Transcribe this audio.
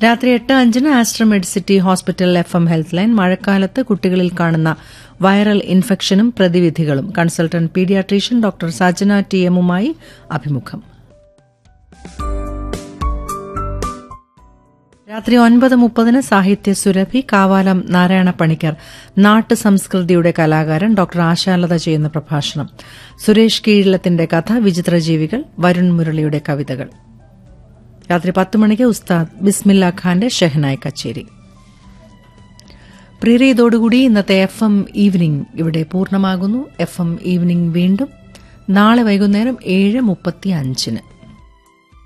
രാത്രി എട്ട് അഞ്ചിന് Aster Medicity hospital F M health line മഴക്കാലത്ത് കുട്ടികളിൽ കാണുന്ന വൈറൽ ഇൻഫെക്ഷനും പ്രതിവിധികളും consultant paediatrician doctor Sajana T എമ്മുമായി അഭിമുഖം രാത്രി ഒൻപത് മുപ്പതിന് സാഹിത്യ സുരഭി കാവാലം നാരായണ പണിക്കർ നാട്ടു സംസ്കൃതിയുടെ കലാകാരൻ ഡോക്ടർ ആശാലത ചെയ്യുന്ന പ്രഭാഷണം സുരേഷ് കീഴിലത്തിന്റെ കഥ വിചിത്ര ജീവികൾ വരുൺ മുരളിയുടെ കവിതകൾ രാത്രി പത്ത് മണിക്ക് ഉസ്താദ് ബിസ്മില്ല ഖാന്റെ ഷെഹനായ് കച്ചേരി പ്രിയരെ ഇതോടുകൂടി ഇന്നത്തെ എഫ് എം ഈവനിംഗ് ഇവിടെ പൂർണ്ണമാകുന്നു എഫ് എം ഈവനിംഗ് വീണ്ടും നാളെ വൈകുന്നേരം ഏഴ് മുപ്പത്തി അഞ്ചിന്